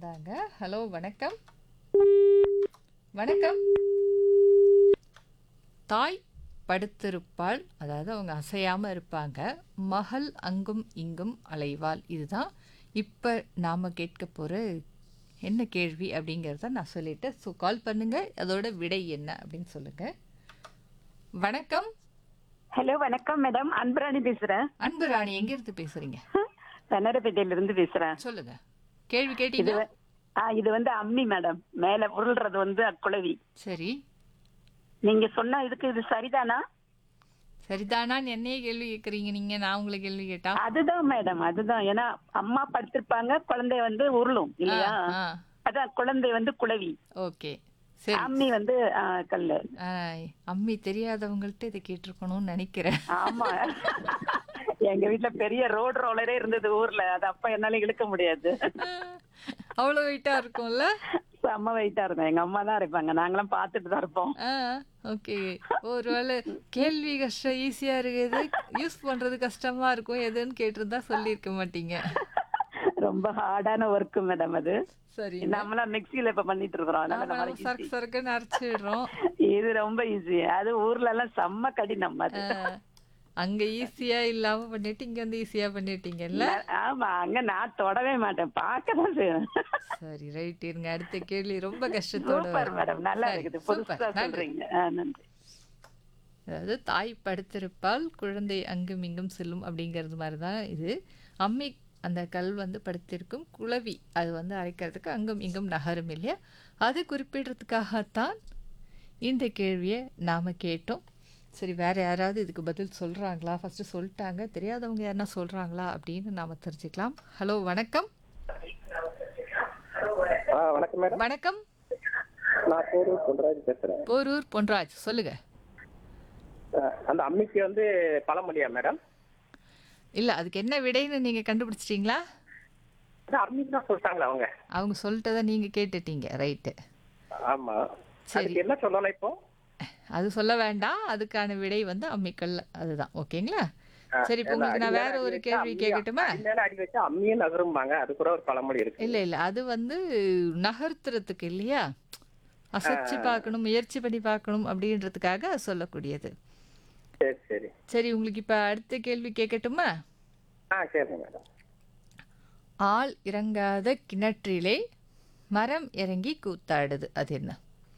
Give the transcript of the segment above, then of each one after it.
வந்துட்டாங்க ஹலோ வணக்கம் வணக்கம் தாய் படுத்திருப்பாள் அதாவது அவங்க அசையாமல் இருப்பாங்க மகள் அங்கும் இங்கும் அலைவாள் இதுதான் இப்போ நாம் கேட்க போகிற என்ன கேள்வி அப்படிங்கிறத நான் சொல்லிட்டேன் ஸோ கால் பண்ணுங்கள் அதோட விடை என்ன அப்படின்னு சொல்லுங்கள் வணக்கம் ஹலோ வணக்கம் மேடம் அன்பராணி பேசுறேன் அன்பு ராணி எங்கேருந்து பேசுகிறீங்க வண்ணரப்பேட்டையில இருந்து பேசுறேன் சொல்லுங்க கேள்வி இது கேட்டீங்க வ- ஆ, இது வந்து அம்மி மேடம் மேல உருள்றது வந்து அக்குளவி சரி நீங்க சொன்ன இதுக்கு இது சரிதானா சரிதானான்னு என்னையே கேள்வி கேட்குறீங்க நீங்கள் நான் உங்களை கேள்வி கேட்டா அதுதான் மேடம் அதுதான் ஏன்னா அம்மா படுத்திருப்பாங்க குழந்தை வந்து உருளும் இல்லையா ஆ அதான் குழந்தை வந்து குளவி ஓகே சரி அம்மி வந்து ஆ, கல்லு ஆ, அம்மி தெரியாதவங்கள்ட்ட இதை கேட்டிருக்கணும்னு நினைக்கிறேன் ஆமா எங்க வீட்ல பெரிய ரோடு ரோலரே இருந்தது ஊர்ல அது அப்ப என்னால இழுக்க முடியாது அவ்வளோ வெயிட்டாக இருக்கும்ல செம்ம வெயிட்டா இருக்கும் எங்க அம்மா தான் இருப்பாங்க நாங்களாம் பாத்துட்டு தான் இருப்போம் ஆ ஓகே ஒருவேளை கேள்வி கஷ்டம் ஈஸியாக இருக்குது யூஸ் பண்ணுறது கஷ்டமாக இருக்கும் எதுன்னு கேட்டிருந்தா சொல்லியிருக்க மாட்டீங்க ரொம்ப ஹார்டான ஒர்க் மேடம் அது சரி நம்மளாம் மிக்ஸில இப்ப பண்ணிட்டு இருக்கிறோம் அதனால நாம நம்மளுக்கு சரக்கு சரக்குன்னு அரைச்சிடுறோம் இது ரொம்ப ஈஸி அது ஊர்ல எல்லாம் செம்ம கடினம் அது அங்கே ஈஸியாக இல்லாமல் பண்ணிட்டு இங்கே வந்து ஈஸியாக பண்ணிட்டீங்கல்ல ஆமா அங்க நான் தொடவே மாட்டேன் பார்க்க தான் செய்வேன் சரி ரைட் இருங்க அடுத்த கேள்வி ரொம்ப கஷ்டத்தோட சூப்பர் வரும். மேடம் நல்லா சரி, இருக்குது சூப்பர், புதுசா நன்றி. சொல்றீங்க ஆ, நன்றி அதாவது தாய் படுத்திருப்பால் குழந்தை அங்கும் இங்கும் செல்லும் அப்படிங்கிறது மாதிரி தான் இது அம்மி அந்த கல் வந்து படுத்திருக்கும் குளவி அது வந்து அரைக்கிறதுக்கு அங்கும் இங்கும் நகரும் இல்லையா அது குறிப்பிடுறதுக்காகத்தான் இந்த கேள்வியை நாம் கேட்டோம் சரி வேற யாராவது இதுக்கு பதில் சொல்கிறாங்களா ஃபஸ்ட்டு சொல்லிட்டாங்க தெரியாதவங்க யாருன்னா சொல்கிறாங்களா அப்படின்னு நாம் தெரிஞ்சுக்கலாம் ஹலோ வணக்கம் ஆ வணக்கம் மேடம் வணக்கம் நான் போரூர் பொன்ராஜ் பேசுறேன் போரூர் பொன்ராஜ் சொல்லுங்க ஆ, அந்த அம்மிக்கு வந்து பழமொழியா மேடம் இல்லை அதுக்கு என்ன விடைன்னு நீங்கள் கண்டுபிடிச்சிட்டிங்களா அது அம்மிக்கு தான் சொல்லிட்டாங்களா அவங்க அவங்க சொல்லிட்டதை நீங்கள் கேட்டுட்டீங்க ரைட்டு ஆமா சரி. அதுக்கு என்ன சொல்லணும் இப்போ அது சொல்ல வேண்டாம் அதுக்கான விடை வந்து அம்மிக்கல் அதுதான் ஓகேங்களா ஆ, சரி இப்போ ஏன்னா உங்களுக்கு நான் அடி வேற மேல ஒரு அடி வச்சா கேள்வி அம்மி- கேட்கட்டுமா அடி மேல அடி வச்சா அம்மியே நகரும்பாங்க அது கூட ஒரு பழமொழி இருக்கு இல்லை இல்லை அது வந்து நகர்த்துறதுக்கு இல்லையா அசைச்சு பார்க்கணும் முயற்சி பண்ணி பார்க்கணும் அப்படின்றதுக்காக அது சொல்லக்கூடியது சரி சரி சரி உங்களுக்கு இப்போ அடுத்த கேள்வி கேட்கட்டுமா ஆ சரி மேடம் ஆள் இறங்காத கிணற்றிலே மரம் இறங்கி கூத்தாடுது அது என்ன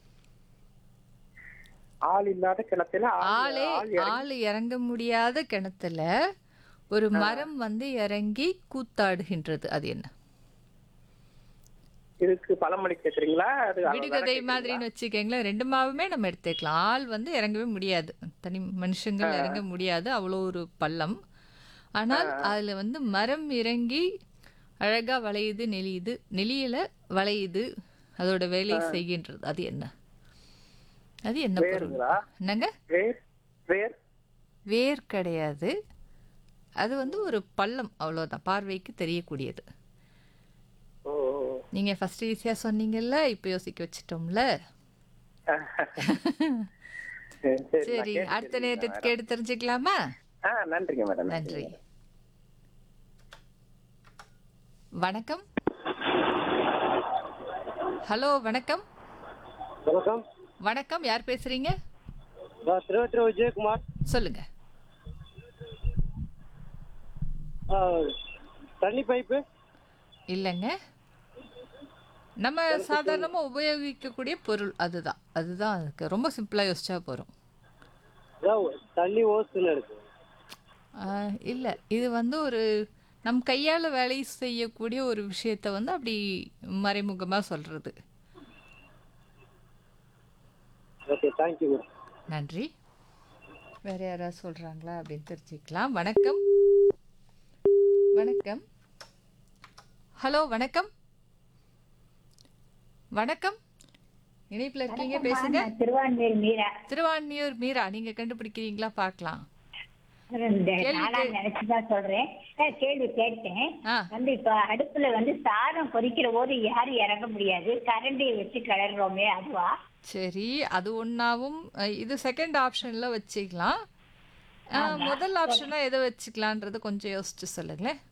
ஆள் இல்லாத கிணத்துல ஆள் ஆளே ஆள் இறங்கி- ஆள் இறங்க முடியாத கிணத்துல ஒரு மரம் வந்து இறங்கி கூத்தாடுகின்றது அது என்ன இதுக்கு பழமொழி கேக்குறீங்களா அது அதை விடுகதை கேக்குறீங்களா? மாதிரின்னு வச்சுக்கோங்களேன் ரெண்டு மாவுமே நம்ம எடுத்துக்கலாம் ஆள் வந்து இறங்கவே முடியாது தனி மனுஷங்கள் இறங்க முடியாது அவ்வளோ ஒரு பள்ளம் ஆனால் அதில் வந்து மரம் இறங்கி அழகா வளையுது நெளியுது நெளியல வளையுது அதோட வேலை செய்கின்றது அது என்ன அது என்ன பொருள் வேருங்களா என்னங்க வேர் வேர் வேர் கிடையாது அது வந்து ஒரு பள்ளம் அவ்வளோதான் பார்வைக்கு தெரியக்கூடியது ஓ நீங்கள் ஃபஸ்ட்டு ஈஸியாக சொன்னீங்கல்ல இப்போ யோசிக்க வச்சிட்டோம்ல சரி, சரி, நான் சரி கேட்டு அடுத்த தெரிஞ்சுக்கிறேன் நேரத்துக்கு மேடம். கேட்டு தெரிஞ்சுக்கலாமா ஆ நன்றிங்க மேடம் நன்றி வணக்கம் ஹலோ வணக்கம் வணக்கம் வணக்கம் யார் பேசுறீங்க நான் திருவத்திர விஜயகுமார் சொல்லுங்க ஆ, தண்ணி பைப்பு இல்லைங்க நம்ம சாதாரணமாக உபயோகிக்கக்கூடிய பொருள் அதுதான் அதுதான் அதுக்கு ரொம்ப சிம்பிளாக யோசிச்சா போகிறோம் அதான் தண்ணி ஓசுன்னு இருக்கு இல்லை இது வந்து ஒரு நம் கையால் வேலை செய்யக்கூடிய ஒரு விஷயத்தை வந்து அப்படி மறைமுகமாக சொல்கிறது ஓகே தேங்க்யூ மேடம் நன்றி வேற யாராவது சொல்றாங்களா அப்படின்னு தெரிஞ்சுக்கலாம் வணக்கம் வணக்கம் ஹலோ வணக்கம் வணக்கம் இணைப்புல இருக்கீங்க பேசுங்க நான் திருவான்மையூர் மீரா திருவான்மியூர் மீரா நீங்க கண்டுபிடிக்கிறீங்களா பார்க்கலாம் இந்த கேள்வி நானா கே- நினைச்சுதான் சொல்றேன் அஹ் கேள்வி கேட்டேன் ஆ வந்து இப்ப அடுப்புல வந்து சாதம் கொதிக்கிற போது யாரும் இறங்க முடியாது கரண்டியை வச்சு கிளறோமே அதுவா சரி அது ஒன்றாவும் இது செகண்ட் ஆப்ஷன்ல வச்சுக்கலாம் அஹ், முதல் ஆப்ஷனா எதை வச்சுக்கலான்றது கொஞ்சம் யோசிச்சு சொல்லுங்களேன்